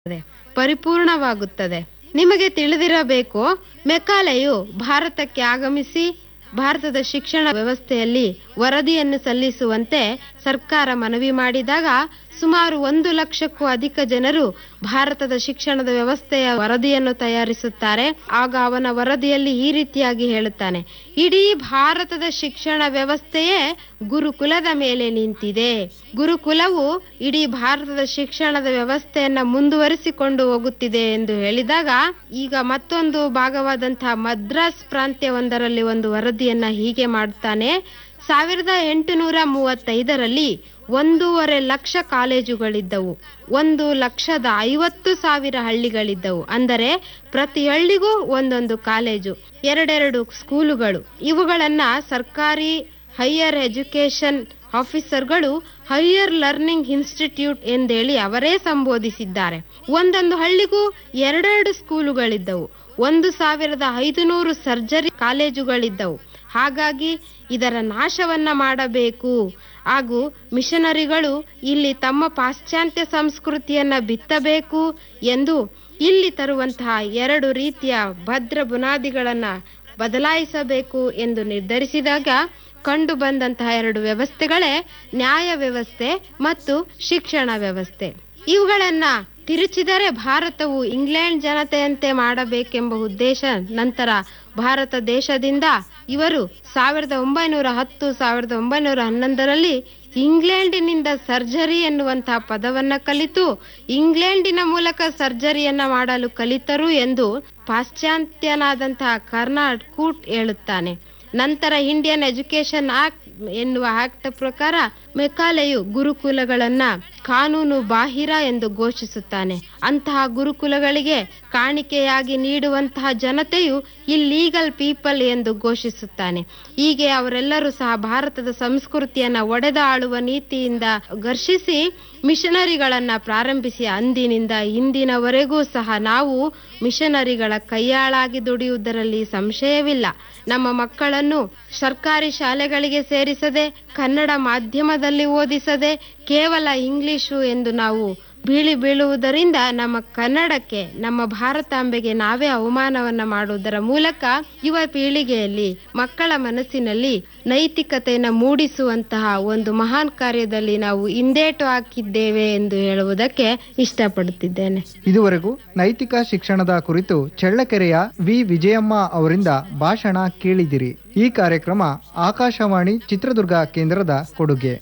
ಪರಿಪೂರ್ಣವಾಗುತ್ತದೆ ನಿಮಗೆ ತಿಳಿದಿರಬೇಕು ಮೆಕಾಲೆಯು ಭಾರತಕ್ಕೆ ಆಗಮಿಸಿ ಭಾರತದ ಶಿಕ್ಷಣ ವ್ಯವಸ್ಥೆಯಲ್ಲಿ ವರದಿಯನ್ನು ಸಲ್ಲಿಸುವಂತೆ ಸರ್ಕಾರ ಮನವಿ ಮಾಡಿದಾಗ ಸುಮಾರು ಒಂದು ಲಕ್ಷಕ್ಕೂ ಅಧಿಕ ಜನರು ಭಾರತದ ಶಿಕ್ಷಣದ ವ್ಯವಸ್ಥೆಯ ವರದಿಯನ್ನು ತಯಾರಿಸುತ್ತಾರೆ ಆಗ ಅವನ ವರದಿಯಲ್ಲಿ ಈ ರೀತಿಯಾಗಿ ಹೇಳುತ್ತಾನೆ ಇಡೀ ಭಾರತದ ಶಿಕ್ಷಣ ವ್ಯವಸ್ಥೆಯೇ ಗುರುಕುಲದ ಮೇಲೆ ನಿಂತಿದೆ ಗುರುಕುಲವು ಇಡೀ ಭಾರತದ ಶಿಕ್ಷಣದ ವ್ಯವಸ್ಥೆಯನ್ನ ಮುಂದುವರಿಸಿಕೊಂಡು ಹೋಗುತ್ತಿದೆ ಎಂದು ಹೇಳಿದಾಗ ಈಗ ಮತ್ತೊಂದು ಭಾಗವಾದಂತಹ ಮದ್ರಾಸ್ ಪ್ರಾಂತ್ಯವೊಂದರಲ್ಲಿ ಒಂದು ವರದಿಯನ್ನ ಹೀಗೆ ಮಾಡುತ್ತಾನೆ ಸಾವಿರದ ಎಂಟುನೂರ ಮೂವತ್ತೈದರಲ್ಲಿ ಒಂದೂವರೆ ಲಕ್ಷ ಕಾಲೇಜುಗಳಿದ್ದವು ಒಂದು ಲಕ್ಷದ ಐವತ್ತು ಸಾವಿರ ಹಳ್ಳಿಗಳಿದ್ದವು ಅಂದರೆ ಪ್ರತಿ ಹಳ್ಳಿಗೂ ಒಂದೊಂದು ಕಾಲೇಜು ಎರಡೆರಡು ಸ್ಕೂಲುಗಳು ಇವುಗಳನ್ನ ಸರ್ಕಾರಿ ಹೈಯರ್ ಎಜುಕೇಶನ್ ಆಫೀಸರ್ಗಳು ಹೈಯರ್ ಲರ್ನಿಂಗ್ ಇನ್ಸ್ಟಿಟ್ಯೂಟ್ ಎಂದೇಳಿ ಅವರೇ ಸಂಬೋಧಿಸಿದ್ದಾರೆ ಒಂದೊಂದು ಹಳ್ಳಿಗೂ ಎರಡೆರಡು ಸ್ಕೂಲುಗಳಿದ್ದವು ಒಂದು ಸಾವಿರದ ಐದುನೂರು ಸರ್ಜರಿ ಕಾಲೇಜುಗಳಿದ್ದವು ಹಾಗಾಗಿ ಇದರ ನಾಶವನ್ನ ಮಾಡಬೇಕು ಹಾಗೂ ಮಿಷನರಿಗಳು ಇಲ್ಲಿ ತಮ್ಮ ಪಾಶ್ಚಾತ್ಯ ಸಂಸ್ಕೃತಿಯನ್ನ ಬಿತ್ತಬೇಕು ಎಂದು ಇಲ್ಲಿ ತರುವಂತಹ ಎರಡು ರೀತಿಯ ಭದ್ರ ಬುನಾದಿಗಳನ್ನ ಬದಲಾಯಿಸಬೇಕು ಎಂದು ನಿರ್ಧರಿಸಿದಾಗ ಕಂಡು ಬಂದಂತಹ ಎರಡು ವ್ಯವಸ್ಥೆಗಳೇ ನ್ಯಾಯ ವ್ಯವಸ್ಥೆ ಮತ್ತು ಶಿಕ್ಷಣ ವ್ಯವಸ್ಥೆ ಇವುಗಳನ್ನ ತಿರುಚಿದರೆ ಭಾರತವು ಇಂಗ್ಲೆಂಡ್ ಜನತೆಯಂತೆ ಮಾಡಬೇಕೆಂಬ ಉದ್ದೇಶ ನಂತರ ಭಾರತ ದೇಶದಿಂದ ಇವರು ಸಾವಿರದ ಒಂಬೈನೂರ ಹತ್ತು ಸಾವಿರದ ಒಂಬೈನೂರ ಹನ್ನೊಂದರಲ್ಲಿ ಇಂಗ್ಲೆಂಡಿನಿಂದ ಸರ್ಜರಿ ಎನ್ನುವಂತಹ ಪದವನ್ನ ಕಲಿತು ಇಂಗ್ಲೆಂಡಿನ ಮೂಲಕ ಸರ್ಜರಿಯನ್ನ ಮಾಡಲು ಕಲಿತರು ಎಂದು ಪಾಶ್ಚಾತ್ಯನಾದಂತಹ ಕರ್ನಾಡ್ ಕೂಟ್ ಹೇಳುತ್ತಾನೆ ನಂತರ ಇಂಡಿಯನ್ ಎಜುಕೇಶನ್ ಆಕ್ಟ್ ಎನ್ನುವ ಆಕ್ಟ್ ಪ್ರಕಾರ ಮೆಕಾಲೆಯು ಗುರುಕುಲಗಳನ್ನ ಕಾನೂನು ಬಾಹಿರ ಎಂದು ಘೋಷಿಸುತ್ತಾನೆ ಅಂತಹ ಗುರುಕುಲಗಳಿಗೆ ಕಾಣಿಕೆಯಾಗಿ ನೀಡುವಂತಹ ಜನತೆಯು ಇಲ್ಲೀಗಲ್ ಪೀಪಲ್ ಎಂದು ಘೋಷಿಸುತ್ತಾನೆ ಹೀಗೆ ಅವರೆಲ್ಲರೂ ಸಹ ಭಾರತದ ಸಂಸ್ಕೃತಿಯನ್ನ ಒಡೆದ ಆಳುವ ನೀತಿಯಿಂದ ಘರ್ಷಿಸಿ ಮಿಷನರಿಗಳನ್ನ ಪ್ರಾರಂಭಿಸಿ ಅಂದಿನಿಂದ ಇಂದಿನವರೆಗೂ ಸಹ ನಾವು ಮಿಷನರಿಗಳ ಕೈಯಾಳಾಗಿ ದುಡಿಯುವುದರಲ್ಲಿ ಸಂಶಯವಿಲ್ಲ ನಮ್ಮ ಮಕ್ಕಳನ್ನು ಸರ್ಕಾರಿ ಶಾಲೆಗಳಿಗೆ ಸೇರಿಸದೆ ಕನ್ನಡ ಮಾಧ್ಯಮದಲ್ಲಿ ಓದಿಸದೆ ಕೇವಲ ಇಂಗ್ಲಿಶು ಎಂದು ನಾವು ಬೀಳಿ ಬೀಳುವುದರಿಂದ ನಮ್ಮ ಕನ್ನಡಕ್ಕೆ ನಮ್ಮ ಭಾರತಾಂಬೆಗೆ ನಾವೇ ಅವಮಾನವನ್ನ ಮಾಡುವುದರ ಮೂಲಕ ಯುವ ಪೀಳಿಗೆಯಲ್ಲಿ ಮಕ್ಕಳ ಮನಸ್ಸಿನಲ್ಲಿ ನೈತಿಕತೆಯನ್ನು ಮೂಡಿಸುವಂತಹ ಒಂದು ಮಹಾನ್ ಕಾರ್ಯದಲ್ಲಿ ನಾವು ಹಿಂದೇಟು ಹಾಕಿದ್ದೇವೆ ಎಂದು ಹೇಳುವುದಕ್ಕೆ ಇಷ್ಟಪಡುತ್ತಿದ್ದೇನೆ ಇದುವರೆಗೂ ನೈತಿಕ ಶಿಕ್ಷಣದ ಕುರಿತು ಚಳ್ಳಕೆರೆಯ ವಿ ವಿಜಯಮ್ಮ ಅವರಿಂದ ಭಾಷಣ ಕೇಳಿದಿರಿ ಈ ಕಾರ್ಯಕ್ರಮ ಆಕಾಶವಾಣಿ ಚಿತ್ರದುರ್ಗ ಕೇಂದ್ರದ ಕೊಡುಗೆ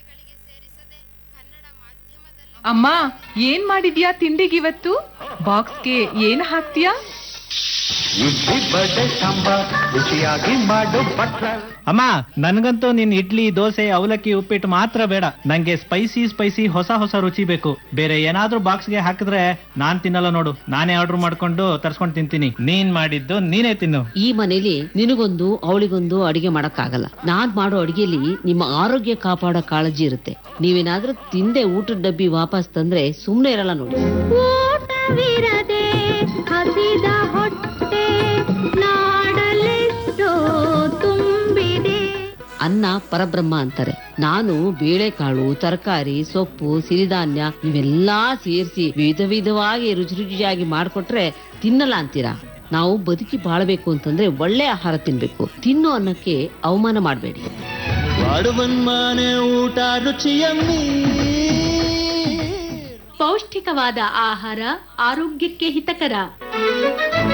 ಅಮ್ಮ ಏನ್ ಮಾಡಿದ್ಯಾ ತಿಂಡಿಗಿವತ್ತು ಬಾಕ್ಸ್ಗೆ ಏನ್ ಹಾಕ್ತೀಯಾ ಇಡ್ಲಿ ಬಡೆ ಸಾಂಬಾರ್ ರುಚಿಯಾಗಿ ಮಾಡು ಬಟ್ಲ ಅಮ್ಮ ನನ್ಗಂತೂ ನಿನ್ ಇಡ್ಲಿ ದೋಸೆ ಅವಲಕ್ಕಿ ಉಪ್ಪಿಟ್ಟು ಮಾತ್ರ ಬೇಡ ನಂಗೆ ಸ್ಪೈಸಿ ಸ್ಪೈಸಿ ಹೊಸ ಹೊಸ ರುಚಿ ಬೇಕು ಬೇರೆ ಏನಾದ್ರೂ ಬಾಕ್ಸ್ಗೆ ಹಾಕಿದ್ರೆ ನಾನ್ ತಿನ್ನಲ್ಲ ನೋಡು ನಾನೇ ಆರ್ಡರ್ ಮಾಡ್ಕೊಂಡು ತರ್ಸ್ಕೊಂಡು ತಿಂತೀನಿ ನೀನ್ ಮಾಡಿದ್ದು ನೀನೇ ತಿನ್ನು ಈ ಮನೇಲಿ ನಿನಗೊಂದು ಅವಳಿಗೊಂದು ಅಡಿಗೆ ಮಾಡಕ್ಕಾಗಲ್ಲ ನಾನ್ ಮಾಡೋ ಅಡಿಗೆಲಿ ನಿಮ್ಮ ಆರೋಗ್ಯ ಕಾಪಾಡೋ ಕಾಳಜಿ ಇರುತ್ತೆ ನೀವೇನಾದ್ರೂ ತಿಂದೆ ಊಟದ ಡಬ್ಬಿ ವಾಪಸ್ ತಂದ್ರೆ ಸುಮ್ನೆ ಇರಲ್ಲ ನೋಡಿ ಊಟವಿರದೆ ಹಸಿದ ಹೊಟ್ಟೆ ನಾಡಲೆಷ್ಟೋ ತುಂಬಿದೆ ಅನ್ನ ಪರಬ್ರಹ್ಮ ಅಂತಾರೆ ನಾನು ಬೇಳೆಕಾಳು ತರಕಾರಿ ಸೊಪ್ಪು ಸಿರಿಧಾನ್ಯ ಇವೆಲ್ಲಾ ಸೇರಿಸಿ ವಿಧ ವಿಧವಾಗಿ ರುಚಿ ರುಚಿಯಾಗಿ ಮಾಡ್ಕೊಟ್ರೆ ತಿನ್ನಲ್ಲ ಅಂತೀರಾ ನಾವು ಬದುಕಿ ಬಾಳ್ಬೇಕು ಅಂತಂದ್ರೆ ಒಳ್ಳೆ ಆಹಾರ ತಿನ್ಬೇಕು ತಿನ್ನೋ ಅನ್ನಕ್ಕೆ ಅವಮಾನ ಮಾಡಬೇಡಿ ಊಟ ರುಚಿಯಮ್ಮಿ ಪೌಷ್ಟಿಕವಾದ ಆಹಾರ ಆರೋಗ್ಯಕ್ಕೆ ಹಿತಕರ